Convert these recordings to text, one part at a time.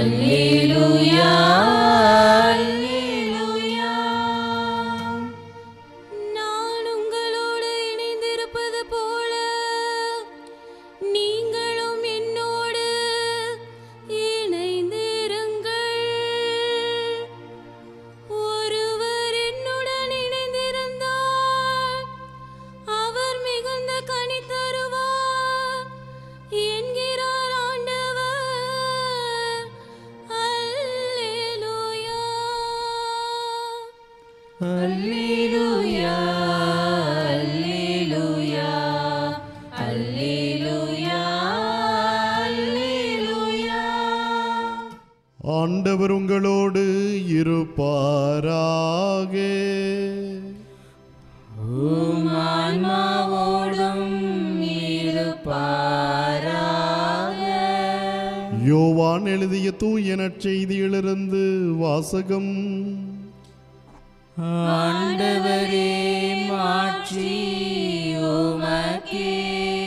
அல்லேலூயா அல்லேலூயா நான் உங்களோடு இணைந்திருப்பது போல நீங்களும் என்னோடு இணைந்திருங்கள் ஒருவர் என்னுடன் இணைந்திருந்தால் அவர் மிகுந்த கனி தருவார் என்கிறார் ஆண்டவர் அல்லேலூயா அல்லேலூயா அல்லேலூயா அல்லேலூயா அல்லேலூயா ஆண்டவர் உங்களோடு இருப்பாராக உம் ஆன்மாவோடும் இருப்பாராக யோவான் எழுதிய தூய நற்செய்தியிலிருந்து வாசகம் ஆண்டவரே மாட்சி உமக்கே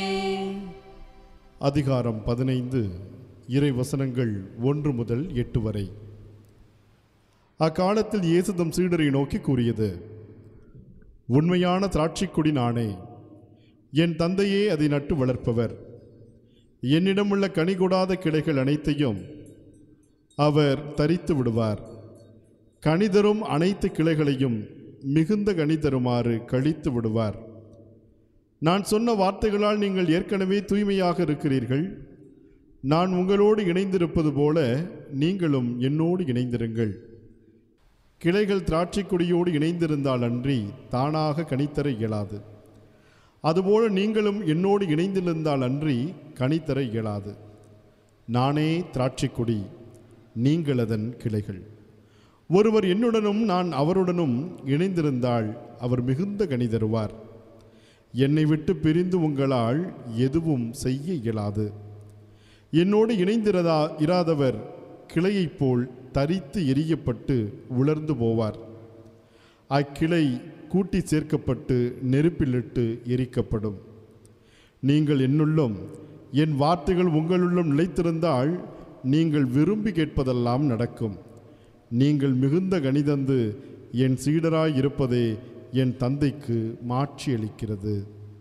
அதிகாரம் பதினைந்து இறை வசனங்கள் ஒன்று முதல் எட்டு வரை அக்காலத்தில் இயேசு தம் சீடரை நோக்கி கூறியது உண்மையான திராட்சைக்கொடி நானே என் தந்தையே அதை நட்டு வளர்ப்பவர் என்னிடமுள்ள கனி கொடாத கிளைகள் அனைத்தையும் அவர் தரித்து விடுவார் கனிதரும் அனைத்து கிளைகளையும் மிகுந்த கனி தருமாறு கழித்து விடுவார் நான் சொன்ன வார்த்தைகளால் நீங்கள் ஏற்கனவே தூய்மையாக இருக்கிறீர்கள் நான் உங்களோடு இணைந்திருப்பது போல நீங்களும் என்னோடு இணைந்திருங்கள் கிளைகள் திராட்சைக் கொடியோடு இணைந்திருந்தால் அன்றி தானாக கனித்தர இயலாது அதுபோல நீங்களும் என்னோடு இணைந்திருந்தால் அன்றி கனித்தர இயலாது நானே திராட்சைக் கொடி நீங்கள் அதன் கிளைகள் ஒருவர் என்னுடனும் நான் அவருடனும் இணைந்திருந்தால் அவர் மிகுந்த கனி தருவார் என்னை விட்டு பிரிந்து உங்களால் எதுவும் செய்ய இயலாது என்னோடு இணைந்திரதா இராதவர் கிளையைப் போல் தரித்து எரியப்பட்டு உலர்ந்து போவார் அக்கிளை கூட்டி சேர்க்கப்பட்டு நெருப்பிலிட்டு எரிக்கப்படும் நீங்கள் என்னுள்ளும் என் வார்த்தைகள் உங்களுள்ளும் நிலைத்திருந்தால் நீங்கள் விரும்பி கேட்பதெல்லாம் நடக்கும் நீங்கள் மிகுந்த கணிதந்து என் சீடராய் இருப்பதே என் தந்தைக்கு மாட்சி அளிக்கிறது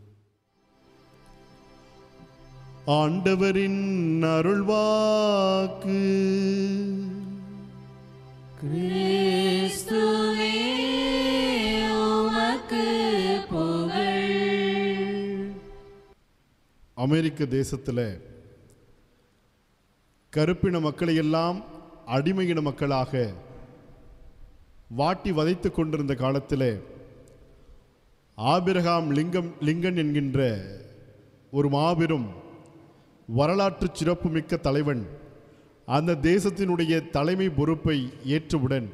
ஆண்டவரின் அருள்வாக்கு கிறிஸ்துவே உமக்கு புகழ் அமெரிக்க தேசத்தில் கருப்பின மக்களையெல்லாம் அடிமையின மக்களாக வாட்டி வதைத்து கொண்டிருந்த காலத்தில் ஆபிரகாம் லிங்கம் லிங்கன் என்கின்ற ஒரு மாபெரும் வரலாற்று சிறப்புமிக்க தலைவன் அந்த தேசத்தினுடைய தலைமை பொறுப்பை ஏற்றவுடன்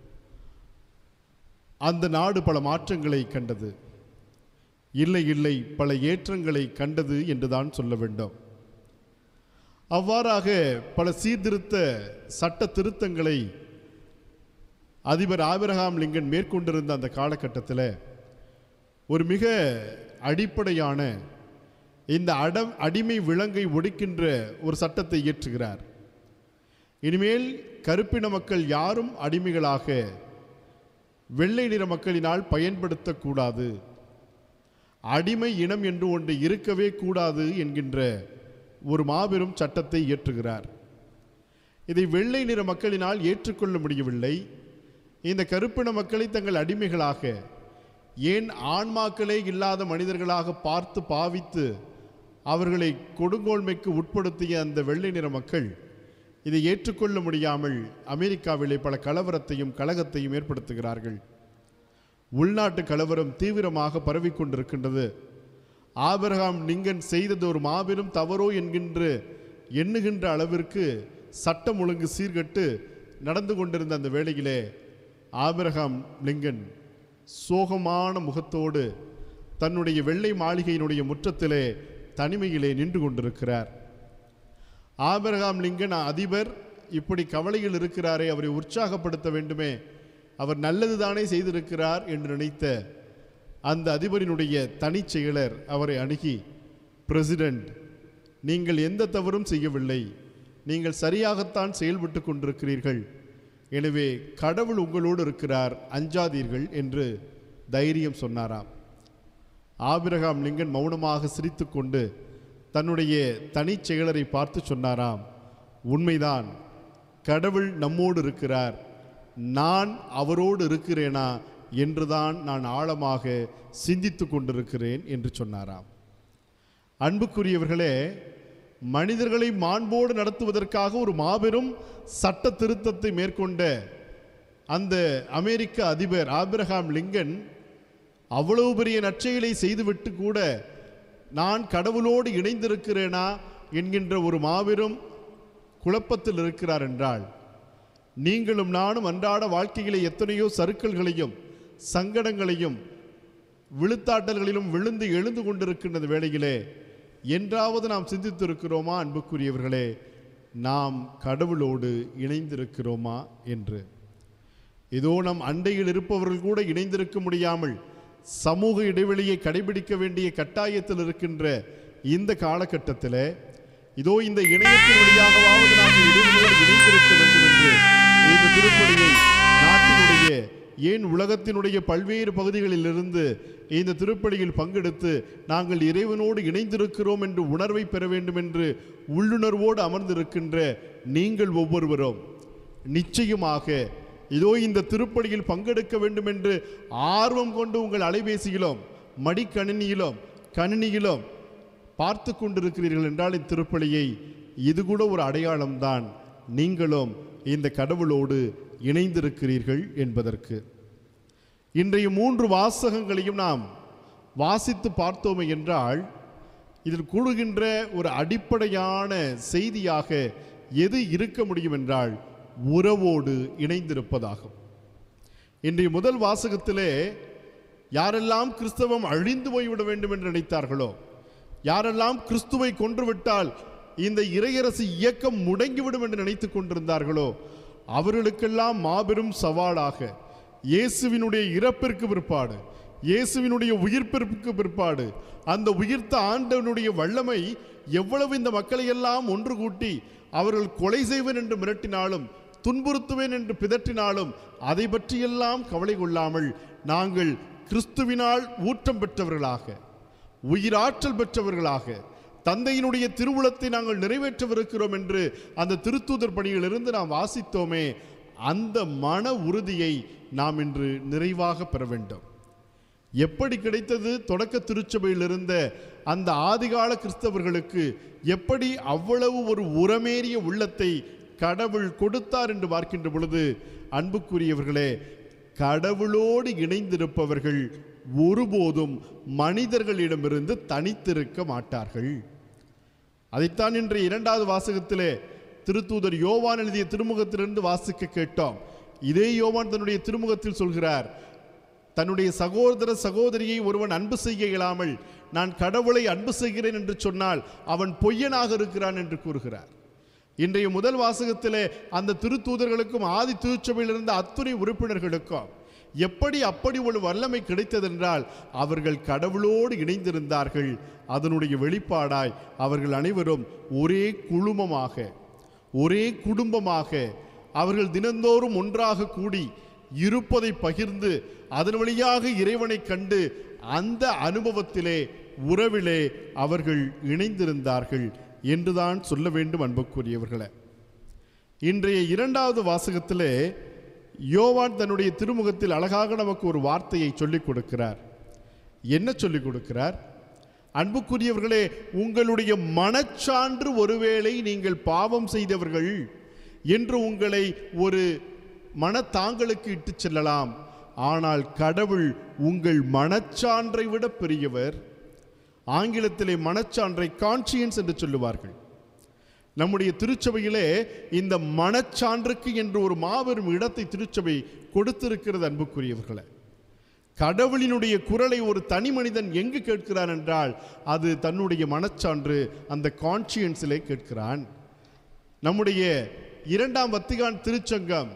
அந்த நாடு பல மாற்றங்களை கண்டது இல்லை இல்லை பல ஏற்றங்களை கண்டது என்றுதான் சொல்ல வேண்டும் அவ்வாறாக பல சீர்திருத்த சட்ட திருத்தங்களை அதிபர் ஆபிரகாம் லிங்கன் மேற்கொண்டிருந்த அந்த காலகட்டத்தில் ஒரு மிக அடிப்படையான இந்த அடம் அடிமை விலங்கை ஒடுக்கின்ற ஒரு சட்டத்தை இயற்றுகிறார் இனிமேல் கருப்பின மக்கள் யாரும் அடிமைகளாக வெள்ளை நிற மக்களினால் பயன்படுத்தக்கூடாது அடிமை இனம் என்று ஒன்று இருக்கவே கூடாது என்கின்ற ஒரு மாபெரும் சட்டத்தை இயற்றுகிறார் இதை வெள்ளை நிற மக்களினால் ஏற்றுக்கொள்ள முடியவில்லை இந்த கருப்பின மக்களை தங்கள் அடிமைகளாக ஏன் ஆன்மாக்களே இல்லாத மனிதர்களாக பார்த்து பாவித்து அவர்களை கொடுங்கோன்மைக்கு உட்படுத்திய அந்த வெள்ளை நிற மக்கள் இதை ஏற்றுக்கொள்ள முடியாமல் அமெரிக்காவிலே பல கலவரத்தையும் கலகத்தையும் ஏற்படுத்துகிறார்கள் உள்நாட்டு கலவரம் தீவிரமாக பரவிக்கொண்டிருக்கின்றது ஆபிரகாம் லிங்கன் செய்தது ஒரு மாபெரும் தவறோ என்கின்ற எண்ணுகின்ற அளவிற்கு சட்டம் ஒழுங்கு சீர்கட்டு நடந்து கொண்டிருந்த அந்த வேளையிலே ஆபிரகாம் லிங்கன் சோகமான முகத்தோடு தன்னுடைய வெள்ளை மாளிகையினுடைய முற்றத்திலே தனிமையிலே நின்று கொண்டிருக்கிறார் ஆபிரகாம் லிங்கன் அதிபர் இப்படி கவலையில் இருக்கிறாரே அவரை உற்சாகப்படுத்த வேண்டுமே அவர் நல்லதுதானே செய்திருக்கிறார் என்று நினைத்த அந்த அதிபரினுடைய தனிச் செயலர் அவரை அணுகி பிரசிடெண்ட் நீங்கள் எந்த தவறும் செய்யவில்லை நீங்கள் சரியாகத்தான் செயல்பட்டு கொண்டிருக்கிறீர்கள் எனவே கடவுள் உங்களோடு இருக்கிறார் அஞ்சாதீர்கள் என்று தைரியம் சொன்னாராம் ஆபிரகாம் லிங்கன் மௌனமாக சிரித்துக்கொண்டு தன்னுடைய தனிச் செயலரை பார்த்து சொன்னாராம் உண்மைதான் கடவுள் நம்மோடு இருக்கிறார் நான் அவரோடு இருக்கிறேனா என்றுதான் நான் ஆழமாக சிந்தித்து கொண்டிருக்கிறேன் என்று சொன்னாராம் அன்புக்குரியவர்களே மனிதர்களை மாண்போடு நடத்துவதற்காக ஒரு மாபெரும் சட்ட திருத்தத்தை மேற்கொண்ட அந்த அமெரிக்க அதிபர் ஆபிரகாம் லிங்கன் அவ்வளவு பெரிய நற்செயலை செய்துவிட்டு கூட நான் கடவுளோடு இணைந்திருக்கிறேனா என்கின்ற ஒரு மாபெரும் குழப்பத்தில் இருக்கிறார் என்றால் நீங்களும் நானும் அன்றாட வாழ்க்கையிலே எத்தனையோ சறுக்கல்களையும் சங்கடங்களையும் விழுத்தாட்டல்களிலும் விழுந்து எழுந்து கொண்டிருக்கின்ற வேளையிலே என்றாவது நாம் சிந்தித்திருக்கிறோமா அன்புக்குரியவர்களே நாம் கடவுளோடு இணைந்திருக்கிறோமா என்று இதோ நம் அண்டையில் இருப்பவர்கள் கூட இணைந்திருக்க முடியாமல் சமூக இடைவெளியை கடைபிடிக்க வேண்டிய கட்டாயத்தில் இருக்கின்ற இந்த காலகட்டத்தில் இதோ இந்த இணையத்தின் வழியாகவாவது நாங்கள் இறைவனோடு இணைந்திருக்க வேண்டும் என்று இந்த திருப்பணியை நாட்டினுடைய ஏன் உலகத்தினுடைய பல்வேறு பகுதிகளிலிருந்து இந்த திருப்பணியில் பங்கெடுத்து நாங்கள் இறைவனோடு இணைந்திருக்கிறோம் என்று உணர்வை பெற வேண்டும் என்று உள்ளுணர்வோடு அமர்ந்திருக்கின்ற நீங்கள் ஒவ்வொருவரும் நிச்சயமாக இதோ இந்த திருப்பலியில் பங்கெடுக்க வேண்டும் என்று ஆர்வம் கொண்டு உங்கள் அலைபேசியிலும் மடிக்கணினியிலும் கணினியிலும் பார்த்து கொண்டிருக்கிறீர்கள் என்றால் இத்திருப்பலியை இது கூட ஒரு அடையாளம்தான் நீங்களும் இந்த கடவுளோடு இணைந்திருக்கிறீர்கள் என்பதற்கு இன்றைய மூன்று வாசகங்களையும் நாம் வாசித்து பார்த்தோமே என்றால் இதில் கூறுகின்ற ஒரு அடிப்படையான செய்தியாக எது இருக்க முடியும் என்றால் உறவோடு இணைந்திருப்பதாகும் இன்றைய முதல் வாசகத்திலே யாரெல்லாம் கிறிஸ்தவம் அழிந்து போய்விட வேண்டும் என்று நினைத்தார்களோ யாரெல்லாம் கிறிஸ்துவை கொன்றுவிட்டால் இந்த இறையரசு இயக்கம் முடங்கிவிடும் என்று நினைத்துக் கொண்டிருந்தார்களோ அவர்களுக்கெல்லாம் மாபெரும் சவாலாக இயேசுவினுடைய இறப்பிற்கு பிற்பாடு இயேசுவினுடைய உயிர்ப்பிற்கு பிற்பாடு அந்த உயிர்த்த ஆண்டவனுடைய வல்லமை எவ்வளவு இந்த மக்களை எல்லாம் ஒன்று கூட்டி அவர்கள் கொலை செய்வேன் என்று மிரட்டினாலும் துன்புறுத்துவேன் என்று பிதற்றினாலும் அதை பற்றியெல்லாம் கவலை கொள்ளாமல் நாங்கள் கிறிஸ்துவினால் ஊற்றம் பெற்றவர்களாக உயிராற்றல் பெற்றவர்களாக தந்தையினுடைய திருவுளத்தை நாங்கள் நிறைவேற்றவிருக்கிறோம் என்று அந்த திருத்தூதர் பணியிலிருந்து நாம் வாசித்தோமே அந்த மன உறுதியை நாம் இன்று நிறைவாக பெற வேண்டும் எப்படி கிடைத்தது தொடக்க திருச்சபையில் இருந்த அந்த ஆதிகால கிறிஸ்தவர்களுக்கு எப்படி அவ்வளவு ஒரு உரமேறிய உள்ளத்தை கடவுள் கொடுத்தார் என்று பார்க்கின்ற பொழுது அன்புக்குரியவர்களே கடவுளோடு இணைந்திருப்பவர்கள் ஒருபோதும் மனிதர்களிடமிருந்து தனித்திருக்க மாட்டார்கள் அதைத்தான் இன்று இரண்டாவது வாசகத்திலே திருத்தூதர் யோவான் எழுதிய திருமுகத்திலிருந்து வாசிக்க கேட்டோம் இதே யோவான் தன்னுடைய திருமுகத்தில் சொல்கிறார் தன்னுடைய சகோதர சகோதரியை ஒருவன் அன்பு செய்ய இயலாமல் நான் கடவுளை அன்பு செய்கிறேன் என்று சொன்னால் அவன் பொய்யனாக இருக்கிறான் என்று கூறுகிறார் இன்றைய முதல் வாசகத்திலே அந்த திருத்தூதர்களுக்கும் ஆதி திருச்சபையில் இருந்த அத்துணை உறுப்பினர்களுக்கும் எப்படி அப்படி ஒரு வல்லமை கிடைத்ததென்றால் அவர்கள் கடவுளோடு இணைந்திருந்தார்கள் அதனுடைய வெளிப்பாடாய் அவர்கள் அனைவரும் ஒரே குழுமமாக ஒரே குடும்பமாக அவர்கள் தினந்தோறும் ஒன்றாக கூடி இருப்பதை பகிர்ந்து அதன் வழியாக இறைவனை கண்டு அந்த அனுபவத்திலே உறவிலே அவர்கள் இணைந்திருந்தார்கள் என்றுதான் சொல்ல வேண்டும் அன்புக்குரியவர்களே இன்றைய இரண்டாவது வாசகத்திலே யோவான் தன்னுடைய திருமுகத்தில் அழகாக நமக்கு ஒரு வார்த்தையை சொல்லிக் கொடுக்கிறார் என்ன சொல்லிக் கொடுக்கிறார் அன்புக்குரியவர்களே உங்களுடைய மனச்சான்று ஒருவேளை நீங்கள் பாவம் செய்தவர்கள் என்று உங்களை ஒரு மனத்தாங்களுக்கு இட்டுச் செல்லலாம் ஆனால் கடவுள் உங்கள் மனச்சான்றை விட பெரியவர் ஆங்கிலத்திலே மனச்சான்றை கான்சியன்ஸ் என்று சொல்லுவார்கள் நம்முடைய திருச்சபையிலே இந்த மனச்சான்றுக்கு என்று ஒரு மாபெரும் இடத்தை திருச்சபை கொடுத்திருக்கிறது அன்புக்குரியவர்களே கடவுளினுடைய குரலை ஒரு தனி மனிதன் எங்கு கேட்கிறான் என்றால் அது தன்னுடைய மனச்சான்று அந்த கான்சியன்ஸிலே கேட்கிறான் நம்முடைய இரண்டாம் வத்திகான் திருச்சங்கம்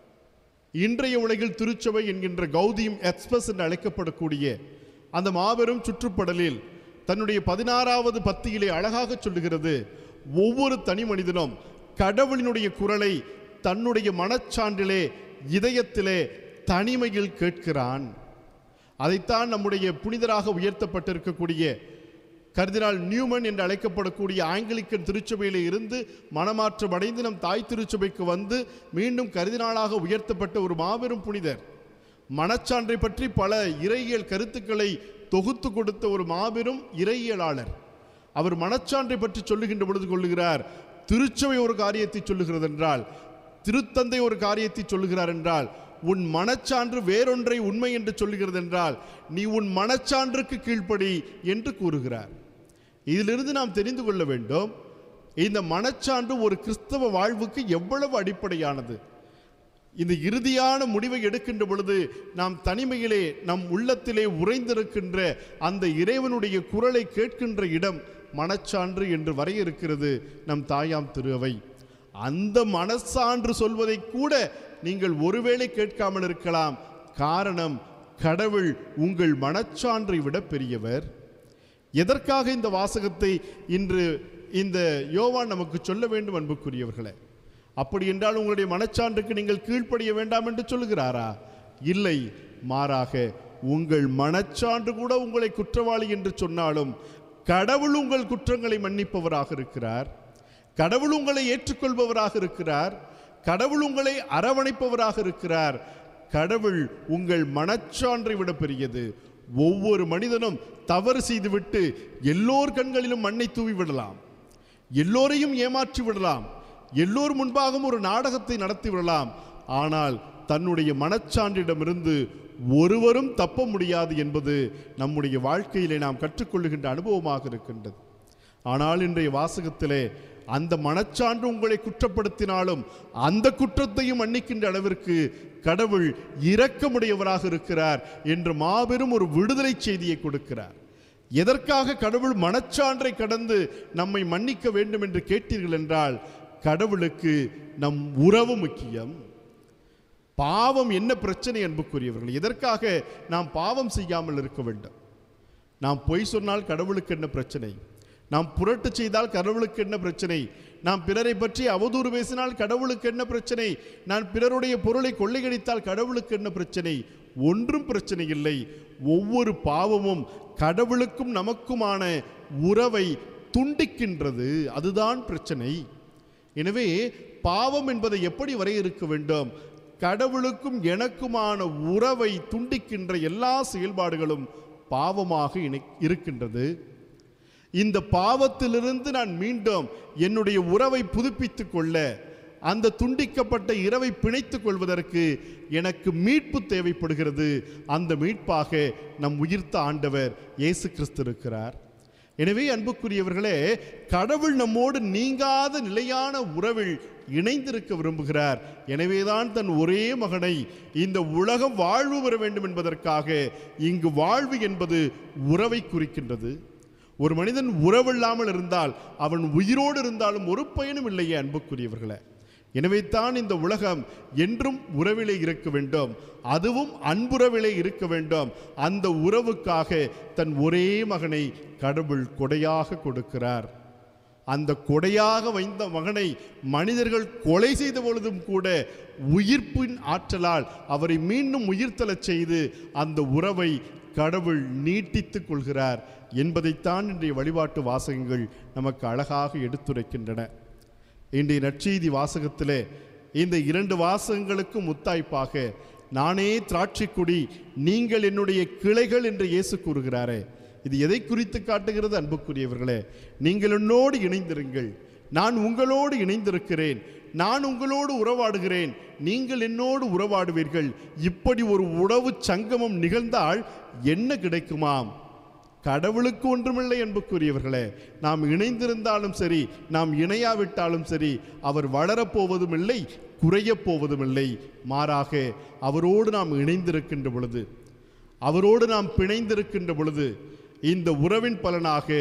இன்றைய உலகில் திருச்சபை என்கின்ற கௌதியம் எக்ஸ்பிரஸ் என்று அழைக்கப்படக்கூடிய அந்த மாபெரும் சுற்றுப்படலில் தன்னுடைய பதினாறாவது பத்தியிலே அழகாக சொல்லுகிறது ஒவ்வொரு தனி மனிதனும் கடவுளினுடைய குரலை தன்னுடைய மனச்சான்றிலே இதயத்திலே தனிமையில் கேட்கிறான் அதைத்தான் நம்முடைய புனிதராக உயர்த்தப்பட்டிருக்கக்கூடிய கர்தினால் நியூமன் என்று அழைக்கப்படக்கூடிய ஆங்கிலிக்கன் திருச்சபையில் இருந்து மனமாற்றம் அடைந்து நம் தாய் திருச்சபைக்கு வந்து மீண்டும் கருதினாளாக உயர்த்தப்பட்ட ஒரு மாபெரும் புனிதர் மனச்சான்றை பற்றி பல இறையியல் கருத்துக்களை தொகுத்து கொடுத்த ஒரு மாபெரும் இறையியலாளர் அவர் மனச்சான்றை பற்றி சொல்லுகின்ற பொழுது கொள்ளுகிறார் திருச்சபை ஒரு காரியத்தை சொல்லுகிறது என்றால் திருத்தந்தை ஒரு காரியத்தை சொல்லுகிறார் என்றால் உன் மனச்சான்று வேறொன்றை உண்மை என்று சொல்லுகிறது என்றால் நீ உன் மனச்சான்றுக்கு கீழ்ப்படி என்று கூறுகிறார் இதிலிருந்து நாம் தெரிந்து கொள்ள வேண்டும் இந்த மனச்சான்று ஒரு கிறிஸ்தவ வாழ்வுக்கு எவ்வளவு அடிப்படையானது இந்த இறுதியான முடிவை எடுக்கின்ற பொழுது நாம் தனிமையிலே நம் உள்ளத்திலே உறைந்திருக்கின்ற அந்த இறைவனுடைய குரலை கேட்கின்ற இடம் மனச்சான்று என்று வரையறுக்கிறது நம் தாயாம் திருவை அந்த மனச்சான்று சொல்வதை கூட நீங்கள் ஒருவேளை கேட்காமல் இருக்கலாம் காரணம் கடவுள் உங்கள் மனச்சான்றை விட பெரியவர் எதற்காக இந்த வாசகத்தை இன்று இந்த யோவான் நமக்கு சொல்ல வேண்டும் அன்புக்குரியவர்களே அப்படி என்றால் உங்களுடைய மனச்சான்றுக்கு நீங்கள் கீழ்ப்படிய வேண்டாம் என்று சொல்லுகிறாரா இல்லை மாறாக உங்கள் மனச்சான்று கூட உங்களை குற்றவாளி என்று சொன்னாலும் கடவுள் உங்கள் குற்றங்களை மன்னிப்பவராக இருக்கிறார் கடவுள் உங்களை ஏற்றுக்கொள்பவராக இருக்கிறார் கடவுள் உங்களை அரவணைப்பவராக இருக்கிறார் கடவுள் உங்கள் மனச்சான்றை விட பெரியது ஒவ்வொரு மனிதனும் தவறு செய்துவிட்டு எல்லோர் கண்களிலும் மண்ணை தூவி விடலாம் எல்லோரையும் ஏமாற்றி விடலாம் எல்லோர் முன்பாகவும் ஒரு நாடகத்தை நடத்தி விடலாம் ஆனால் தன்னுடைய மனச்சான்றிடமிருந்து ஒருவரும் தப்ப முடியாது என்பது நம்முடைய வாழ்க்கையிலே நாம் கற்றுக்கொள்ளுகின்ற அனுபவமாக இருக்கின்றது ஆனால் இன்றைய வாசகத்திலே அந்த மனச்சான்று உங்களை குற்றப்படுத்தினாலும் அந்த குற்றத்தையும் மன்னிக்கின்ற அளவிற்கு கடவுள் இரக்கமுடையவராக இருக்கிறார் என்று மாபெரும் ஒரு விடுதலை செய்தியை கொடுக்கிறார் எதற்காக கடவுள் மனச்சான்றை கடந்து நம்மை மன்னிக்க வேண்டும் என்று கேட்டீர்கள் என்றால் கடவுளுக்கு நம் உறவு முக்கியம் பாவம் என்ன பிரச்சனை அன்புக்குரியவர்கள் எதற்காக நாம் பாவம் செய்யாமல் இருக்க வேண்டும் நாம் பொய் சொன்னால் கடவுளுக்கு என்ன பிரச்சனை நாம் புரட்டு செய்தால் கடவுளுக்கு என்ன பிரச்சனை நாம் பிறரை பற்றி அவதூறு பேசினால் கடவுளுக்கு என்ன பிரச்சனை நான் பிறருடைய பொருளை கொள்ளையடித்தால் கடவுளுக்கு என்ன பிரச்சனை ஒன்றும் பிரச்சனை இல்லை ஒவ்வொரு பாவமும் கடவுளுக்கும் நமக்குமான உறவை துண்டிக்கின்றது அதுதான் பிரச்சனை எனவே பாவம் என்பதை எப்படி வரையறுக்க வேண்டும் கடவுளுக்கும் எனக்குமான உறவை துண்டிக்கின்ற எல்லா செயல்பாடுகளும் பாவமாக இணை இருக்கின்றது இந்த பாவத்திலிருந்து நான் மீண்டும் என்னுடைய உறவை புதுப்பித்துக் கொள்ள அந்த துண்டிக்கப்பட்ட இரவை பிணைத்துக் கொள்வதற்கு எனக்கு மீட்பு தேவைப்படுகிறது அந்த மீட்பாக நம் உயிர்த்த ஆண்டவர் இயேசு கிறிஸ்து இருக்கிறார் எனவே அன்புக்குரியவர்களே கடவுள் நம்மோடு நீங்காத நிலையான உறவில் இணைந்திருக்க விரும்புகிறார் எனவேதான் தன் ஒரே மகனை இந்த உலகம் வாழ்வு பெற வேண்டும் என்பதற்காக இங்கு வாழ்வு என்பது உறவை குறிக்கின்றது ஒரு மனிதன் உறவில்லாமல் இருந்தால் அவன் உயிரோடு இருந்தாலும் ஒரு பயனும் இல்லையே அன்புக்குரியவர்களே எனவே தான் இந்த உலகம் என்றும் உறவிலே இருக்க வேண்டும் அதுவும் அன்புறவிலே இருக்க வேண்டும் அந்த உறவுக்காக தன் ஒரே மகனை கடவுள் கொடையாக கொடுக்கிறார் அந்த கொடையாக வைந்த மகனை மனிதர்கள் கொலை செய்த பொழுதும் கூட உயிர்ப்பின் ஆற்றலால் அவரை மீண்டும் உயிர்த்தலச் செய்து அந்த உறவை கடவுள் நீட்டித்துக் கொள்கிறார் என்பதைத்தான் இன்றைய வழிபாட்டு வாசகங்கள் நமக்கு அழகாக எடுத்துரைக்கின்றன இன்றைய நற்செய்தி வாசகத்திலே இந்த இரண்டு வாசகங்களுக்கும் முத்தாய்ப்பாக நானே திராட்சைக்குடி நீங்கள் என்னுடைய கிளைகள் என்று இயேசு கூறுகிறாரே இது எதை குறித்து காட்டுகிறது அன்புக்குரியவர்களே நீங்கள் என்னோடு இணைந்திருங்கள் நான் உங்களோடு இணைந்திருக்கிறேன் நான் உங்களோடு உறவாடுகிறேன் நீங்கள் என்னோடு உறவாடுவீர்கள் இப்படி ஒரு உறவு சங்கமம் நிகழ்ந்தால் என்ன கிடைக்குமாம் கடவுளுக்கு ஒன்றுமில்லை என்புக்குரியவர்களே நாம் இணைந்திருந்தாலும் சரி நாம் இணையாவிட்டாலும் சரி அவர் வளரப்போவதும் இல்லை குறையப் போவதும் இல்லை மாறாக அவரோடு நாம் இணைந்திருக்கின்ற பொழுது அவரோடு நாம் பிணைந்திருக்கின்ற பொழுது இந்த உறவின் பலனாக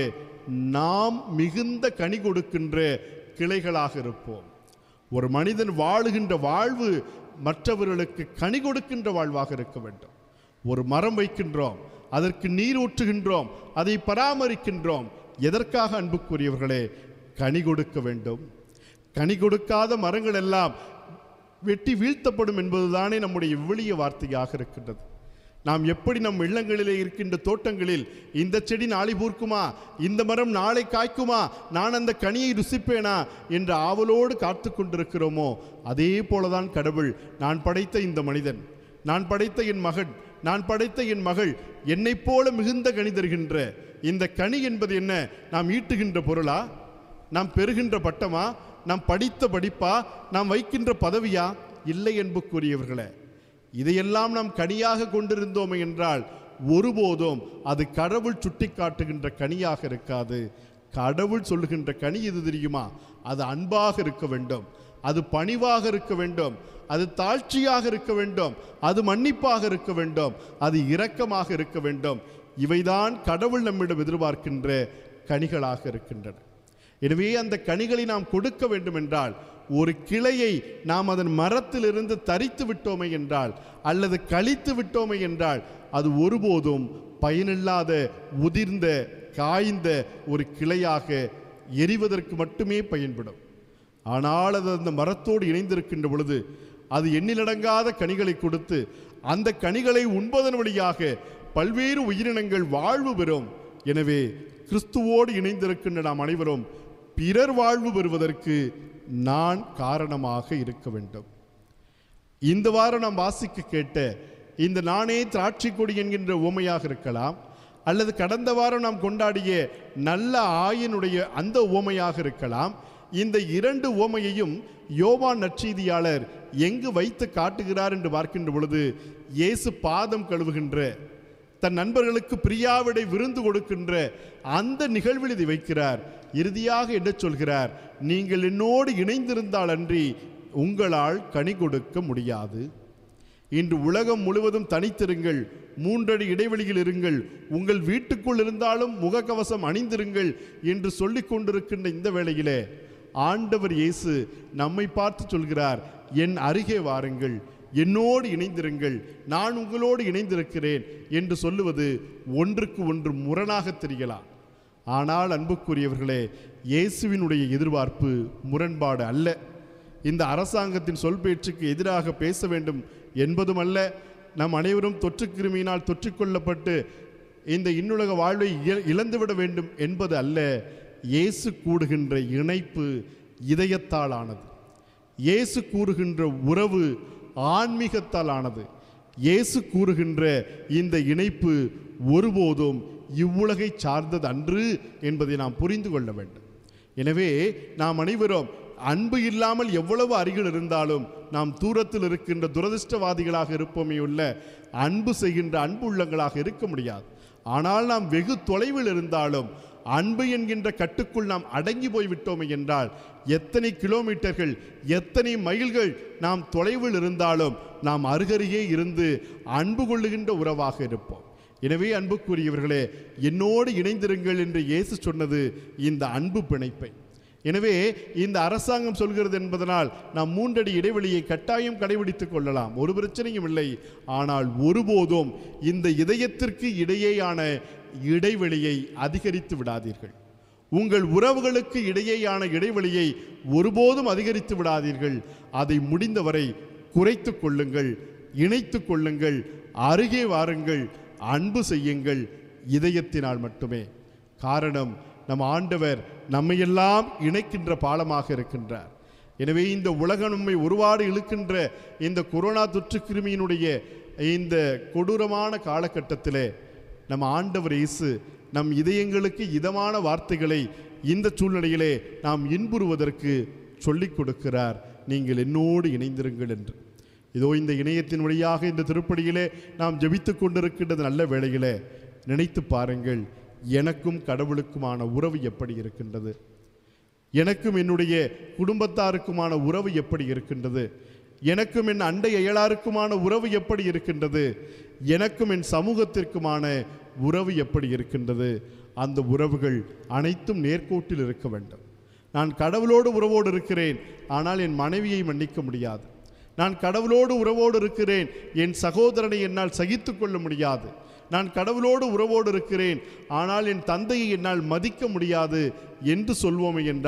நாம் மிகுந்த கனி கொடுக்கின்ற கிளைகளாக இருப்போம் ஒரு மனிதன் வாழுகின்ற வாழ்வு மற்றவர்களுக்கு கனி கொடுக்கின்ற வாழ்வாக இருக்க வேண்டும் ஒரு மரம் வைக்கின்றோம் அதற்கு நீர் ஊற்றுகின்றோம் அதை பராமரிக்கின்றோம் எதற்காக அன்புக்குரியவர்களே கனி கொடுக்க வேண்டும் கனி கொடுக்காத மரங்கள் எல்லாம் வெட்டி வீழ்த்தப்படும் என்பதுதானே நம்முடைய விவிலிய வார்த்தையாக இருக்கின்றது நாம் எப்படி நம் இல்லங்களிலே இருக்கின்ற தோட்டங்களில் இந்த செடி நாளை பூர்க்குமா இந்த மரம் நாளை காய்க்குமா நான் அந்த கனியை ருசிப்பேனா என்ற ஆவலோடு காத்து கொண்டிருக்கிறோமோ அதே போலதான் கடவுள் நான் படைத்த இந்த மனிதன் நான் படைத்த என் மகன் நான் படைத்த என் மகள் என்னைப் போல மிகுந்த கனி தருகின்ற இந்த கனி என்பது என்ன நாம் ஈட்டுகின்ற பொருளா நாம் பெறுகின்ற பட்டமா நாம் படித்த படிப்பா நாம் வைக்கின்ற பதவியா இல்லை என்புக்குரியவர்களே இதையெல்லாம் நாம் கனியாக கொண்டிருந்தோமே என்றால் ஒருபோதும் அது கடவுள் சுட்டிக்காட்டுகின்ற கனியாக இருக்காது கடவுள் சொல்லுகின்ற கனி இது தெரியுமா அது அன்பாக இருக்க வேண்டும் அது பணிவாக இருக்க வேண்டும் அது தாழ்ச்சியாக இருக்க வேண்டும் அது மன்னிப்பாக இருக்க வேண்டும் அது இரக்கமாக இருக்க வேண்டும் இவைதான் கடவுள் நம்மிடம் எதிர்பார்க்கின்ற கனிகளாக இருக்கின்றன எனவே அந்த கனிகளை நாம் கொடுக்க வேண்டும் என்றால் ஒரு கிளையை நாம் அதன் மரத்திலிருந்து தரித்து விட்டோமே என்றால் அல்லது கழித்து விட்டோமே என்றால் அது ஒருபோதும் பயனில்லாத உதிர்ந்த காய்ந்த ஒரு கிளையாக எரிவதற்கு மட்டுமே பயன்படும் ஆனால் அது அந்த மரத்தோடு இணைந்திருக்கின்ற பொழுது அது எண்ணிலடங்காத கனிகளை கொடுத்து அந்த கனிகளை உண்பதன் வழியாக பல்வேறு உயிரினங்கள் வாழ்வு பெறும் எனவே கிறிஸ்துவோடு இணைந்திருக்கின்ற நாம் அனைவரும் பிறர் வாழ்வு பெறுவதற்கு நான் காரணமாக இருக்க வேண்டும் இந்த வாரம் நாம் வாசிக்க கேட்ட இந்த நானே திராட்சை கொடி என்கின்ற உவமையாக இருக்கலாம் அல்லது கடந்த வாரம் நாம் கொண்டாடிய நல்ல ஆயனுடைய அந்த உவமையாக இருக்கலாம் இந்த இரண்டு உவமையையும் யோவான் நற்செய்தியாளர் எங்கு வைத்து காட்டுகிறார் என்று பார்க்கின்ற பொழுது இயேசு பாதம் கழுவுகின்ற தன் நண்பர்களுக்கு பிரியாவிடை விருந்து கொடுக்கின்ற அந்த நிகழ்வில் இதை வைக்கிறார் இறுதியாக என்ன சொல்கிறார் நீங்கள் என்னோடு இணைந்திருந்தால் அன்றி உங்களால் கனி கொடுக்க முடியாது இன்று உலகம் முழுவதும் தனித்திருங்கள் மூன்றடி இடைவெளியில் இருங்கள் உங்கள் வீட்டுக்குள் இருந்தாலும் முகக்கவசம் அணிந்திருங்கள் என்று சொல்லிக் கொண்டிருக்கின்ற இந்த வேளையிலே ஆண்டவர் இயேசு நம்மை பார்த்து சொல்கிறார் என் அருகே வாருங்கள் என்னோடு இணைந்திருங்கள் நான் உங்களோடு இணைந்திருக்கிறேன் என்று சொல்லுவது ஒன்றுக்கு ஒன்று முரணாக தெரியலாம் ஆனால் அன்புக்குரியவர்களே இயேசுவினுடைய எதிர்பார்ப்பு முரண்பாடு அல்ல இந்த அரசாங்கத்தின் சொல் பேச்சுக்கு எதிராக பேச வேண்டும் என்பதும் அல்ல நம் அனைவரும் தொற்றுக் கிருமியினால் தொற்றிக்கொள்ளப்பட்டு இந்த இன்னுலக வாழ்வை இழ- இழந்துவிட வேண்டும் என்பது அல்ல இயேசு கூடுகின்ற இணைப்பு இதயத்தால் ஆனது இயேசு கூறுகின்ற உறவு ஆன்மீகத்தால் ஆனது இயேசு கூறுகின்ற இந்த இணைப்பு ஒருபோதும் இவ்வுலகை சார்ந்தது அன்று என்பதை நாம் புரிந்து கொள்ள வேண்டும் எனவே நாம் அனைவரும் அன்பு இல்லாமல் எவ்வளவு அருகில் இருந்தாலும் நாம் தூரத்தில் இருக்கின்ற துரதிர்ஷ்டவாதிகளாக இருப்போமே உள்ள அன்பு செய்கின்ற அன்பு உள்ளங்களாக இருக்க முடியாது ஆனால் நாம் வெகு தொலைவில் இருந்தாலும் அன்பு என்கின்ற கட்டுக்குள் நாம் அடங்கி போய் விட்டோமே என்றால் எத்தனை கிலோமீட்டர்கள் எத்தனை மைல்கள் நாம் தொலைவில் இருந்தாலும் நாம் அருகருகே இருந்து அன்பு கொள்ளுகின்ற உறவாக இருப்போம் எனவே அன்புக்குரியவர்களே என்னோடு இணைந்திருங்கள் என்று இயேசு சொன்னது இந்த அன்பு பிணைப்பை எனவே இந்த அரசாங்கம் சொல்கிறது என்பதனால் நாம் மூன்றடி இடைவெளியை கட்டாயம் கடைபிடித்துக் கொள்ளலாம் ஒரு பிரச்சனையும் இல்லை ஆனால் ஒருபோதும் இந்த இதயத்திற்கு இடையேயான இடைவெளியை அதிகரித்து விடாதீர்கள் உங்கள் உறவுகளுக்கு இடையேயான இடைவெளியை ஒருபோதும் அதிகரித்து விடாதீர்கள் அதை முடிந்தவரை குறைத்து கொள்ளுங்கள் இணைத்து கொள்ளுங்கள் அருகே வாருங்கள் அன்பு செய்யுங்கள் இதயத்தினால் மட்டுமே காரணம் நம் ஆண்டவர் நம்மையெல்லாம் இணைக்கின்ற பாலமாக இருக்கின்றார் எனவே இந்த உலகம் நம்மை ஒருவாறு இழுக்கின்ற இந்த கொரோனா தொற்று கிருமியினுடைய இந்த கொடூரமான காலகட்டத்திலே நம் ஆண்டவர் இயேசு நம் இதயங்களுக்கு இதமான வார்த்தைகளை இந்த சூழ்நிலையிலே நாம் இன்புறுவதற்கு சொல்லிக் கொடுக்கிறார் நீங்கள் என்னோடு இணைந்திருங்கள் என்று இதோ இந்த இணையத்தின் வழியாக இந்த திருப்படியிலே நாம் ஜெபித்துக் கொண்டிருக்கின்றது நல்ல வேளையிலே நினைத்து பாருங்கள் எனக்கும் கடவுளுக்குமான உறவு எப்படி இருக்கின்றது எனக்கும் என்னுடைய குடும்பத்தாருக்குமான உறவு எப்படி இருக்கின்றது எனக்கும் என் அண்டை அயலாருக்குமான உறவு எப்படி இருக்கின்றது எனக்கும் என் சமூகத்திற்குமான உறவு எப்படி இருக்கின்றது அந்த உறவுகள் அனைத்தும் நேர்கோட்டில் இருக்க வேண்டும் நான் கடவுளோடு உறவோடு இருக்கிறேன் ஆனால் என் மனைவியை மன்னிக்க முடியாது நான் கடவுளோடு உறவோடு இருக்கிறேன் என் சகோதரனை என்னால் சகித்துக் கொள்ள முடியாது நான் கடவுளோடு உறவோடு இருக்கிறேன் ஆனால் என் தந்தையை என்னால் மதிக்க முடியாது என்று சொல்வோமே என்றால்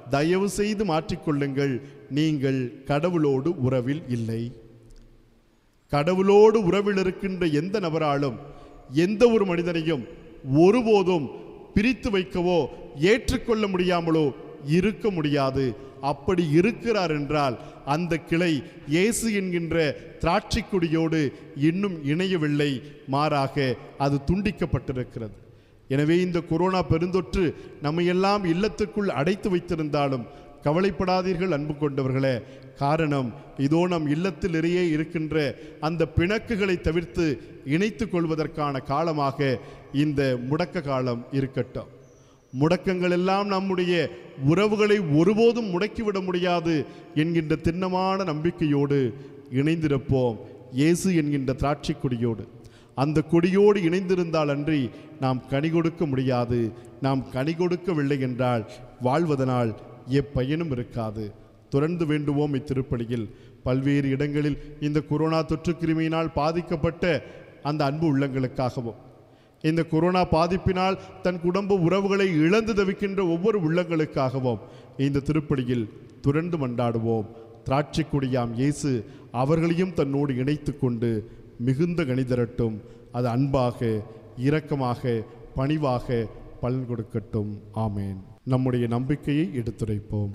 தயவு செய்து மாற்றிக்கொள்ளுங்கள் நீங்கள் கடவுளோடு உறவில் இல்லை கடவுளோடு உறவில் இருக்கின்ற எந்த நபராலும் எந்த ஒரு மனிதனையும் ஒருபோதும் பிரித்து வைக்கவோ ஏற்றுக்கொள்ள முடியாமலோ இருக்க முடியாது அப்படி இருக்கிறார் என்றால் அந்த கிளை இயேசு என்கின்ற திராட்சைக் கொடியோடு இன்னும் இணையவில்லை மாறாக அது துண்டிக்கப்பட்டிருக்கிறது எனவே இந்த கொரோனா பெருந்தொற்று நம்மையெல்லாம் இல்லத்துக்குள் அடைத்து வைத்திருந்தாலும் கவலைப்படாதீர்கள் அன்பு கொண்டவர்களே காரணம் இதோ நம் இல்லத்தில் நிறைய இருக்கின்ற அந்த பிணக்குகளை தவிர்த்து இணைத்து கொள்வதற்கான காலமாக இந்த முடக்க காலம் இருக்கட்டும் முடக்கங்கள் எல்லாம் நம்முடைய உறவுகளை ஒருபோதும் முடக்கிவிட முடியாது என்கின்ற திண்ணமான நம்பிக்கையோடு இணைந்திருப்போம் இயேசு என்கின்ற திராட்சை கொடியோடு அந்த கொடியோடு இணைந்திருந்தால் அன்றி நாம் கனி கொடுக்க முடியாது நாம் கனி கொடுக்கவில்லை என்றால் வாழ்வதனால் எப்பயனும் இருக்காது தொடர்ந்து வேண்டுவோம் இத்திருப்பலியில் பல்வேறு இடங்களில் இந்த கொரோனா தொற்று கிருமியினால் பாதிக்கப்பட்ட அந்த அன்பு உள்ளங்களுக்காகவும் இந்த கொரோனா பாதிப்பினால் தன் குடும்ப உறவுகளை இழந்து தவிக்கின்ற ஒவ்வொரு உள்ளங்களுக்காகவும் இந்த திருப்பலியில் துரண்டு மண்டாடுவோம் திராட்சை கொடியாம் இயேசு அவர்களையும் தன்னோடு இணைத்து கொண்டு மிகுந்த கணிதரட்டும் அது அன்பாக இரக்கமாக பணிவாக பலன் கொடுக்கட்டும் ஆமேன் நம்முடைய நம்பிக்கையை எடுத்துரைப்போம்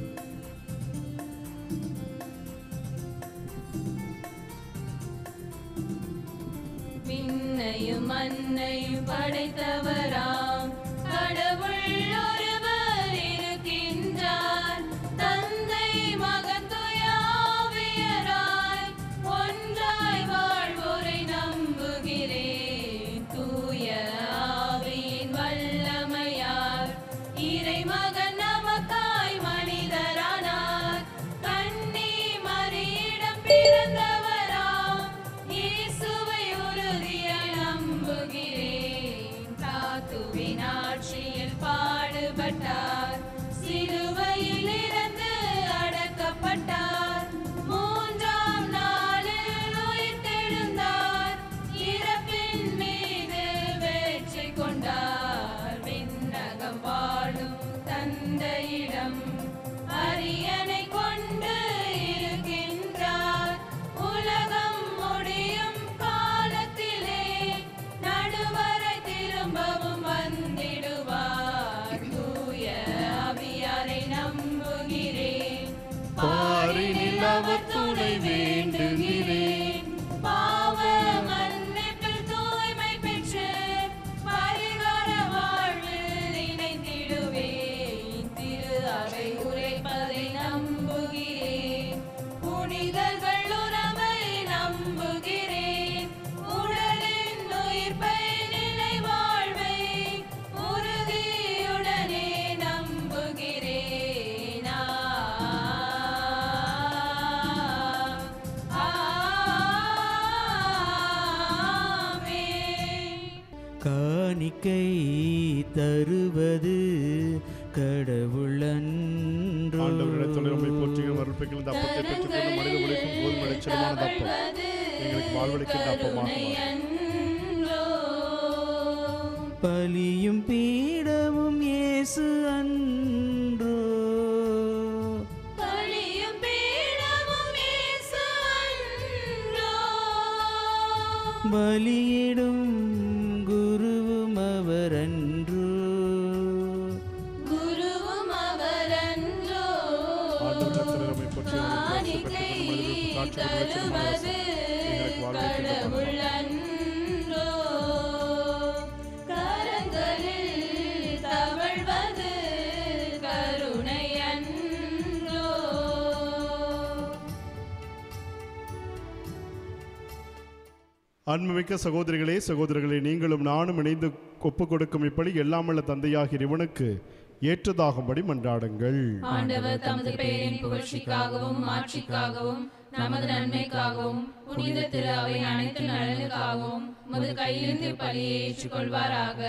விண்ணையும் மண்ணையும் படைத்தவராம் கடவுள் ஒருவர் இருக்கின்றார் தந்தை மகன் தூய ஆவியராய் ஒன்றாய் வாழ்வோரை நம்புகிறேன் தூய ஆவியின் வல்லமையார் இறைமகன் நமக்காய் மனிதரானார் கண்ணி மறியிடம் பிறந்தவராம் இயேசுவை உறுதியாய் நம்புகிறேன் தாத்துவின் ஆட்சியில் பாடுபட்டார் சிலுவையில் இருந்து அடக்கப்பட்டார் மூன்றாம் நாளில் உயிர்த்தெழுந்தார் இறப்பின் மீது வெற்றி கொண்டார் விண்ணகம் வாழும் தந்தையிடம் அரியணை கொண்டு இருக்கின்றார் உலகம் முடியும் காலத்திலே நடுவரை திரும்பவும் வந்திடுவார் தூய அபியாரை நம்புகிறேன் பாரினில் அவர் துணை வேண்டுகிறேன். பாவ மன்னிப்பில் தூய்மை பெற்று பரிகார வாழ்வில் இணைந்திடுவேன் திரு அவை உரைப்பதை நம்புகிறேன் புனிதர்கள் உறவை நம்புகிறேன் உடலின் உயிர்ப்பை நிலை வாழ்வை உறுதியுடனே நம்புகிறேன் ஆ, ஆமென். காணிக்கை தருவது கடவுளன்றோ ஆண்டவரிடத்தில் நம்மை போற்றியும் அருள்பைகள் இந்த அப்பத்தை பெற்றுக்கொண்டு மனித உழைக்கும் கோதுமை இடைச்சலமான அப்பம் எங்களுக்கு வாழ்வளிக்கின்ற அப்பமாக மாறும். அன்றோ பலியும் பீடமும் இயேசு அன்றோ பழியும் பீடமும் இயேசு அன்றோ. பலியிடும் குருவும் அவரன்றோ குருவும் அவரன்றோ. ஆண்டவரிடத்தில் நம்மை போற்றியும் காணிக்கை தருவது கடவுள் அன்றோ. கரங்களில் தவழ்வது கருணை அன்றோ அன்புமிக்க சகோதரிகளே சகோதரர்களே நீங்களும் நானும் இணைந்து ஒப்பு கொடுக்கும் இப்படி எல்லாமல்ல தந்தையாகிய இவனுக்கு ஏற்றதாகும்படி மன்றாடுங்கள் ஆண்டவர் தமது பெயரின் புகழ்ச்சிக்காகவும் மாட்சிக்காகவும் நமது நன்மைக்காகவும் புனித திரு அவை அனைத்து நலனுக்காகவும் உமது கையிலிருந்து பலியை ஏற்றுக்கொள்வாராக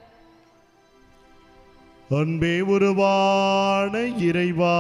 அன்பே உருவான இறைவா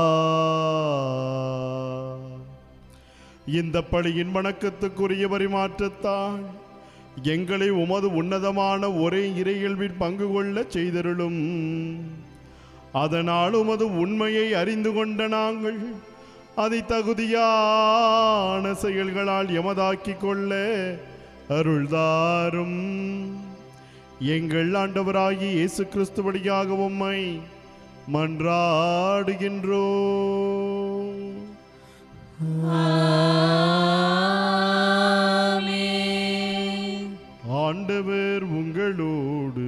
இந்த பழியின் வணக்கத்துக்குரிய பரிமாற்றத்தால் எங்களை உமது உன்னதமான ஒரே இறையல்பில் பங்கு கொள்ள செய்தருளும் அதனால் உமது உண்மையை அறிந்து கொண்ட நாங்கள் அதை தகுதியான செயல்களால் எமதாக்கிக் கொள்ள அருள்தாரும் எங்கள் ஆண்டவராகி இயேசு கிறிஸ்து வழியாக உம்மை மன்றாடுகின்றோ ஆமென். ஆண்டவர் உங்களோடு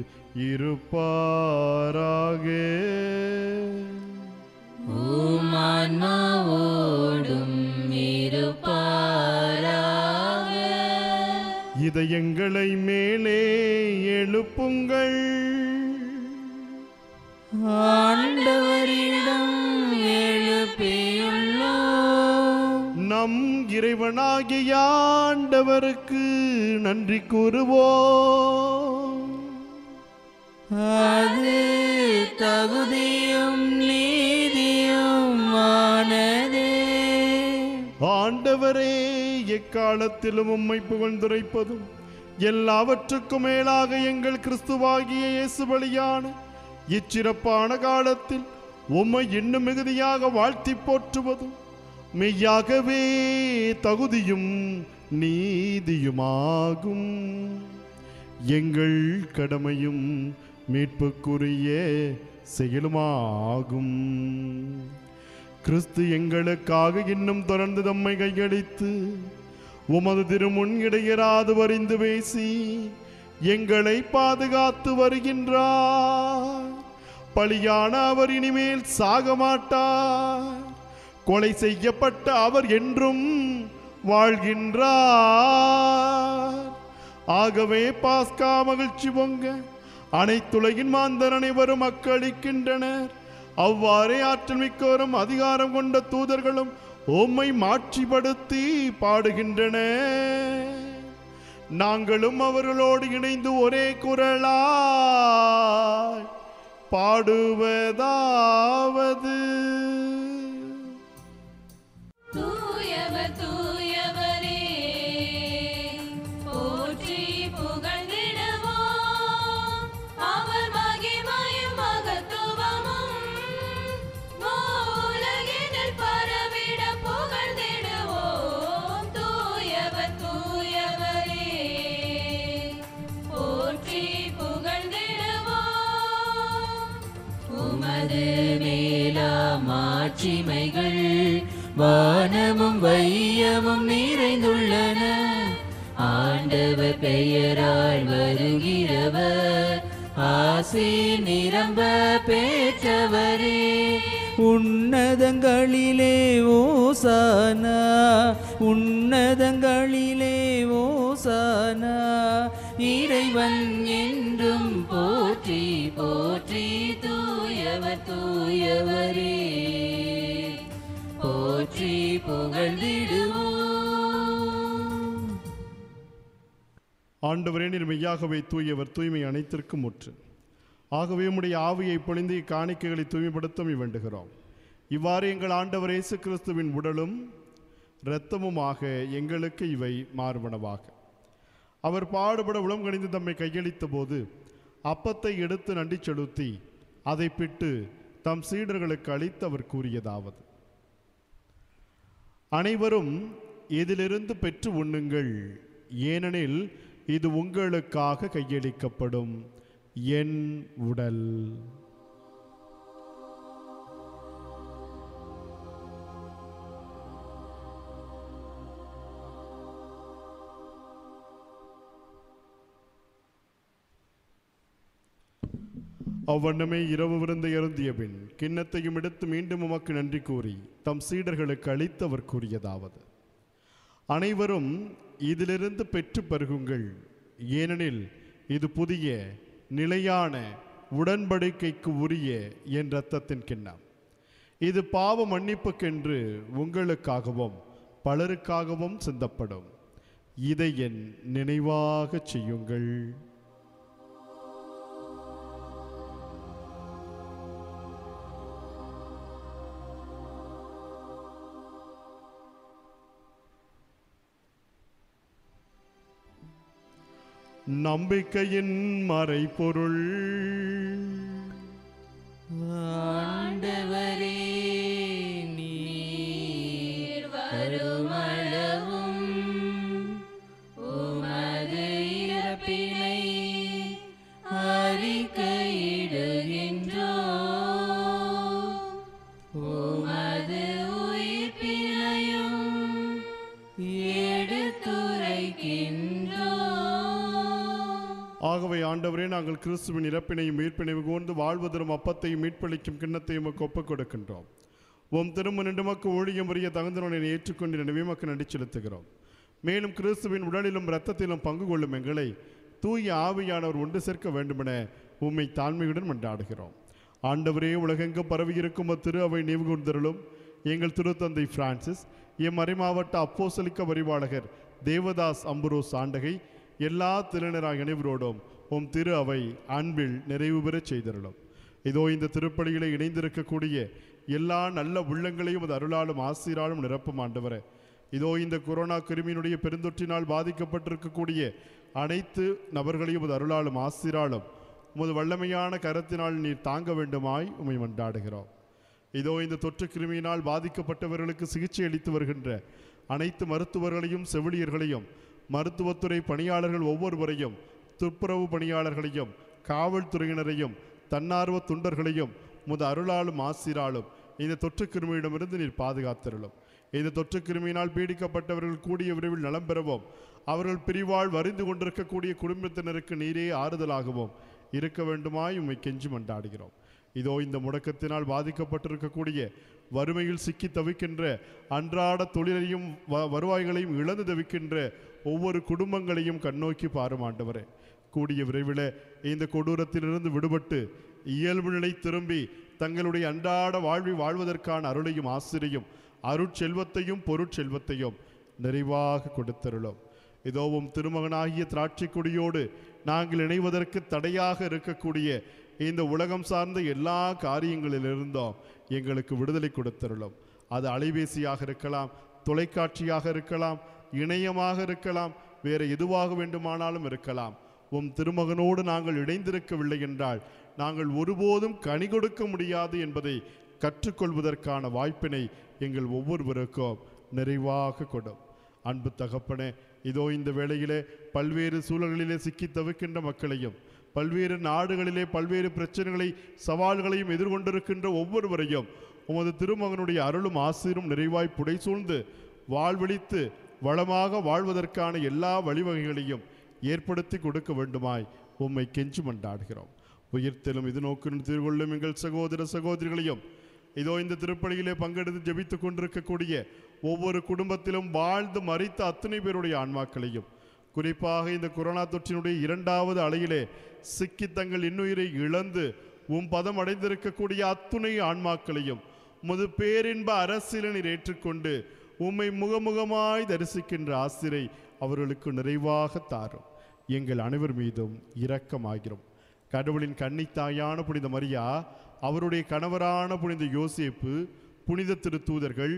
இருப்பாராக உம் ஆன்மாவோடும் இருப்பாராக. இதயங்களை மேலே எழுப்புங்கள் ஆண்டவரிடம் எழுப்பியுள்ளோம் நம் இறைவனாகிய ஆண்டவருக்கு நன்றி கூறுவோம் அது தகுதியும் நீதியும் ஆனதே ஆண்டவரே எக்காலத்திலும் உம்மை புகழ்ந்துரைப்பதும் எல்லாவற்றுக்கும் மேலாக எங்கள் கிறிஸ்துவாகிய இயேசு பலியான இச்சிறப்பான காலத்தில் உம்மை இன்னும் மிகுதியாக வாழ்த்தி போற்றுவதும் மெய்யாகவே தகுதியும் நீதியுமாகும் எங்கள் கடமையும் மீட்புக்குரிய செயலுமாகும் கிறிஸ்து எங்களுக்காக இன்னும் தொடர்ந்து தம்மை கையடித்து உமது திருமுன் இடையராது வரிந்து பேசி எங்களை பாதுகாத்து வருகின்றார் பலியான அவர் இனிமேல் சாக மாட்டார் கொலை செய்யப்பட்ட அவர் என்றும் வாழ்கின்றார் ஆகவே பாஸ்கா மகிழ்ச்சி பொங்க அனைத்துலகின் மாந்தர் அனைவரும் அக்களிக்கின்றனர் அவ்வாறே ஆற்றல் மிக்கோரும் அதிகாரம் கொண்ட தூதர்களும் உம்மை மாட்சிப்படுத்தி பாடுகின்றனர் நாங்களும் அவர்களோடு இணைந்து ஒரே குரலாய் பாடுவதாவது தூயவர் தூயவரே போற்றி புகழ்ந்திடுவோம் அவர் மகிமையும் மகத்துவமும் மூலகினில் பரவிட புகழ்ந்திடுவோம் தூயவர் தூயவரே போற்றி புகழ்ந்திடுவோம் உமது மேலாம் ஆட்சிமைகள் வானமும் வையமும் நிறைந்துள்ளன ஆண்டவர் பெயரால் வருகிறவர் ஆசி நிரம்ப பெற்றவரே உன்னதங்களிலே ஓசானா உன்னதங்களிலே ஓசானா இறைவன் என்றும் போற்றி போற்றி தூயவர் தூயவரே போற்றி புகழ்ந்திடுவோம் ஆண்டவரே நீர் மெய்யாகவே தூயவர் தூய்மை அனைத்திற்கும் முற்று ஆகவே உம்முடைய ஆவியை பொழிந்து இக்காணிக்கைகளை தூய்மைப்படுத்த வேண்டுகிறோம் இவ்வாறு எங்கள் ஆண்டவர் இயேசு கிறிஸ்துவின் உடலும் இரத்தமுமாக எங்களுக்கு இவை மாறுபனவாக அவர் பாடுபட உளம் கணிந்து தம்மை கையளித்த போது அப்பத்தை எடுத்து நன்றி செலுத்தி அதை பிட்டு தம் சீடர்களுக்கு அளித்து அவர் கூறியதாவது அனைவரும் இதிலிருந்து பெற்று உண்ணுங்கள் ஏனெனில் இது உங்களுக்காக கையளிக்கப்படும் என் உடல் அவ்வண்ணமே இரவு விருந்தை அருந்திய பின் கிண்ணத்தையும் எடுத்து மீண்டும் உமக்கு நன்றி கூறி தம் சீடர்களுக்கு அளித்து அவர் கூறியதாவது அனைவரும் இதிலிருந்து பெற்று பருகுங்கள் ஏனெனில் இது புதிய நிலையான உடன்படிக்கைக்கு உரிய என் இரத்தத்தின் கிண்ணம் இது பாவ மன்னிப்புக்கென்று உங்களுக்காகவும் பலருக்காகவும் சிந்தப்படும் இதை என் நினைவாகச் செய்யுங்கள் நம்பிக்கையின் மறைபொருள் வருமளவும் உமது இறப்பினை அறிக்கையிடுகின்றோ உமது உயிர்ப்பினையும் எடுத்துரைக்கின்றோ ஆகவே ஆண்டவரே நாங்கள் கிறிஸ்துவின் இறப்பினையும் மீட்பினை கூர்ந்து வாழ்வதரும் அப்பத்தையும் மீட்பளிக்கும் கிண்ணத்தையும் உமக்கு ஒப்புக் கொடுக்கின்றோம் உம் திரும்ப நின்றுமக்கு ஊழியம் புரிய தகுந்தவனை ஏற்றுக்கொண்டு எனவே மக்கு நடி செலுத்துகிறோம் மேலும் கிறிஸ்துவின் உடலிலும் இரத்தத்திலும் பங்கு கொள்ளும் எங்களை தூய ஆவியானவர் ஒன்று சேர்க்க வேண்டுமென உம்மை தாழ்மையுடன் மன்றாடுகிறோம் ஆண்டவரே உலகெங்கும் பரவியிருக்கும் திரு அவை நினைவு கூர்ந்தருளும் எங்கள் திருத்தந்தை பிரான்சிஸ் எம் மறைமாவட்ட அப்போசலிக்க வரிவாளகர் தேவதாஸ் அம்புரோஸ் ஆண்டகை எல்லா திருநராக அனைவரோடும் உம் திரு அவை அன்பில் நிறைவு பெறச் செய்தருளும் இதோ இந்த திருப்பலியிலே இணைந்திருக்கக்கூடிய எல்லா நல்ல உள்ளங்களையும் அது அருளாலும் ஆசீராலும் நிரப்பும் ஆண்டவரே இதோ இந்த கொரோனா கிருமியினுடைய பெருந்தொற்றினால் பாதிக்கப்பட்டிருக்கக்கூடிய அனைத்து நபர்களையும் அது அருளாலும் ஆசீராலும் உமது வல்லமையான கரத்தினால் நீர் தாங்க வேண்டுமாய் உம்மை மன்றாடுகிறோம் இதோ இந்த தொற்று கிருமியினால் பாதிக்கப்பட்டவர்களுக்கு சிகிச்சை அளித்து வருகின்ற அனைத்து மருத்துவர்களையும் செவிலியர்களையும் மருத்துவத்துறை பணியாளர்கள் ஒவ்வொருவரையும் துப்புரவு பணியாளர்களையும் காவல்துறையினரையும் தன்னார்வ தொண்டர்களையும் முத அருளாலும் ஆசிராலும் இந்த தொற்று கிருமியிடமிருந்து நீர் பாதுகாத்திருளும் இந்த தொற்று கிருமியினால் பீடிக்கப்பட்டவர்கள் கூடிய விரைவில் நலம் பெறவும் அவர்கள் பிரிவால் வரிந்து கொண்டிருக்கக்கூடிய குடும்பத்தினருக்கு நீரே ஆறுதலாகவும் இருக்க வேண்டுமாய் உம்மை கெஞ்சி மண்டாடுகிறோம் இதோ இந்த முடக்கத்தினால் பாதிக்கப்பட்டிருக்கக்கூடிய வறுமையில் சிக்கி தவிக்கின்ற அன்றாட தொழிலையும் வ- வருவாய்களையும் இழந்து தவிக்கின்ற ஒவ்வொரு குடும்பங்களையும் கண்ணோக்கி பாரும் ஆண்டவரே கூடிய விரைவில் இந்த கொடூரத்திலிருந்து விடுபட்டு இயல்பு நிலை திரும்பி தங்களுடைய அன்றாட வாழ்வை வாழ்வதற்கான அருளையும் ஆசிரியும் அருட்செல்வத்தையும் பொருட்செல்வத்தையும் நிறைவாக கொடுத்தருளும் இதோவும் திருமகனாகிய திராட்சை கொடியோடு நாங்கள் இணைவதற்கு தடையாக இருக்கக்கூடிய இந்த உலகம் சார்ந்த எல்லா காரியங்களிலிருந்தும் எங்களுக்கு விடுதலை கொடுத்தருளும் அது அலைபேசியாக இருக்கலாம் தொலைக்காட்சியாக இருக்கலாம் இணையமாக இருக்கலாம் வேறு எதுவாக வேண்டுமானாலும் இருக்கலாம் உம் திருமகனோடு நாங்கள் இணைந்திருக்கவில்லை என்றால் நாங்கள் ஒருபோதும் கனி கொடுக்க முடியாது என்பதை கற்றுக்கொள்வதற்கான வாய்ப்பினை எங்கள் ஒவ்வொருவருக்கும் நிறைவாக கொடும் அன்பு தகப்பனே இதோ இந்த வேளையிலே பல்வேறு சூழல்களிலே சிக்கி தவிக்கின்ற மக்களையும் பல்வேறு நாடுகளிலே பல்வேறு பிரச்சனைகளை சவால்களையும் எதிர்கொண்டிருக்கின்ற ஒவ்வொருவரையும் உமது திருமகனுடைய அருளும் ஆசீரும் நிறைவாய் புடை சூழ்ந்து வாழ்வழித்து வளமாக வாழ்வதற்கான எல்லா வழிவகைகளையும் ஏற்படுத்தி கொடுக்க வேண்டுமாய் உம்மை கெஞ்சி மண்டாடுகிறோம் உயிர்த்தெலும் இது நோக்கு தீர்கொள்ளும் எங்கள் சகோதர சகோதரிகளையும் இதோ இந்த திருப்பலியிலே பங்கெடுத்து ஜெபித்துக் கொண்டிருக்கக்கூடிய ஒவ்வொரு குடும்பத்திலும் வாழ்ந்து மறித்த அத்தனை பேருடைய ஆன்மாக்களையும் குறிப்பாக இந்த கொரோனா தொற்றினுடைய இரண்டாவது அலையிலே சிக்கி தங்கள் இன்னுயிரை இழந்து உம் பதம் அடைந்திருக்கக்கூடிய அத்துணை ஆன்மாக்களையும் உமது பேரின்ப அரசியலை நீர் ஏற்றுக்கொண்டு உம்மை முகமுகமாய் தரிசிக்கின்ற ஆசிரை அவர்களுக்கு நிறைவாக தாரும் எங்கள் அனைவர் மீதும் இரக்கமாகிறோம் கடவுளின் கன்னித்தாயான புனித மரியா அவருடைய கணவரான புனித யோசேப்பு புனித திருத்தூதர்கள்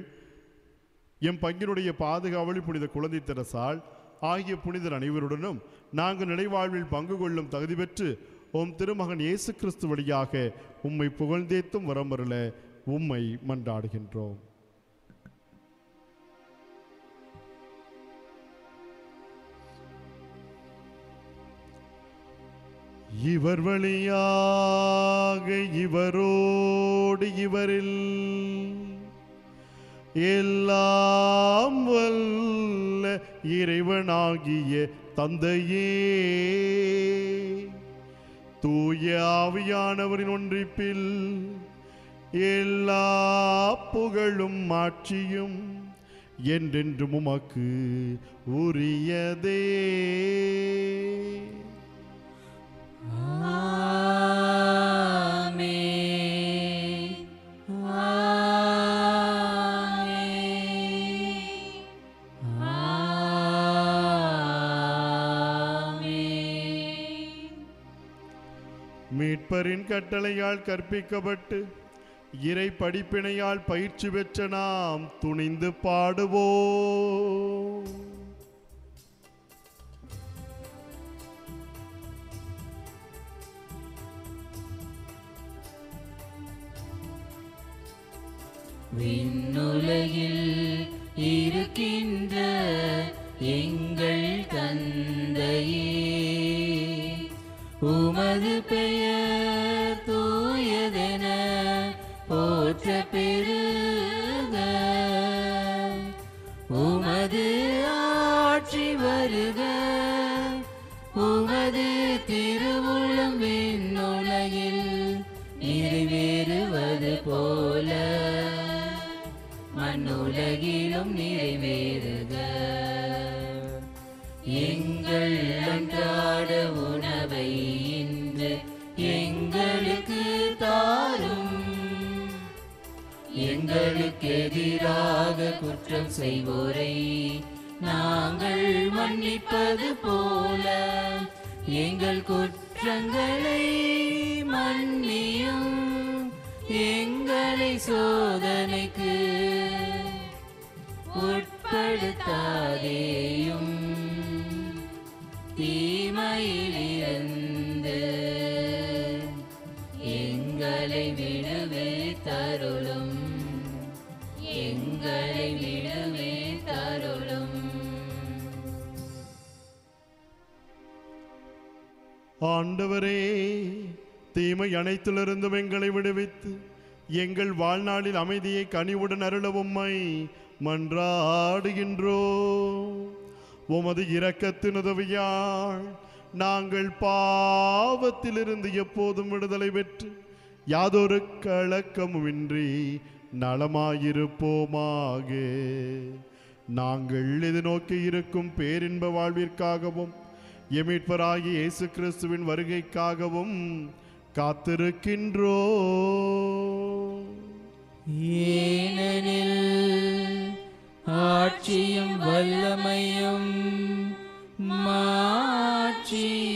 எம் பங்கினுடைய பாதுகாவலி புனித குழந்தை தெரசால் ஆகிய புனிதர் அனைவருடனும் நாங்கள் நிலைவாழ்வில் பங்கு கொள்ளும் தகுதி பெற்று உம் திருமகன் இயேசு கிறிஸ்து வழியாக உம்மை புகழ்ந்தேத்தும் வரம்பருள உம்மை மன்றாடுகின்றோம் இவர் வழியாக இவரோடு இவரில் எல்லாம் வல்ல இறைவனாகிய தந்தையே தூய ஆவியானவரின் ஒன்றிப்பில் எல்லா புகழும் ஆட்சியும் என்றென்றும் உமக்கு உரியதே ஆமென் ஆமென் ஆமென் மீட்பரின் கட்டளையால் கற்பிக்கப்பட்டு இறை படிப்பினையால் பயிற்சி பெற்ற நாம் துணிந்து பாடுவோம் விண்ணுலகில் இரு இருக்கின்ற எங்கள் தந்தையே உமது பெயர் தூயதென போற்ற பெருக உமது ஆட்சி வருக உமது திருவுளம் விண்ணுலகில் நிறைவேறுவது போல மண்ணுலகிலும் நிறைவேறுக எங்கள் அன்றாட உணவை இன்று எங்களுக்கு தாரும் எங்களுக்கு எதிராக குற்றம் செய்வோரை நாங்கள் மன்னிப்பது போல எங்கள் குற்றங்களை மன்னியும் எங்களை சோதனைக்கு உட்படுத்தாதேயும் தீமையிலிருந்து எங்களை விடுவித்தருளும் எங்களை விடுவித்தருளும் ஆண்டவரே தீமை அனைத்திலிருந்தும் எங்களை விடுவித்து எங்கள் வாழ்நாளில் அமைதியை கனிவுடன் அருளவும்மை மன்றாடுகின்றோ உமது இரக்கத்தின் உதவியால் நாங்கள் பாவத்திலிருந்து எப்போதும் விடுதலை பெற்று யாதொரு கலக்கமுமின்றி நலமாயிருப்போமாக நாங்கள் எதிர்நோக்கி இருக்கும் பேரின்ப வாழ்விற்காகவும் எமீட்பராகிய இயேசு கிறிஸ்துவின் வருகைக்காகவும் காத்திருக்கின்றோ ஏனெனில் ஆட்சியும் வல்லமையும் மாட்சியும்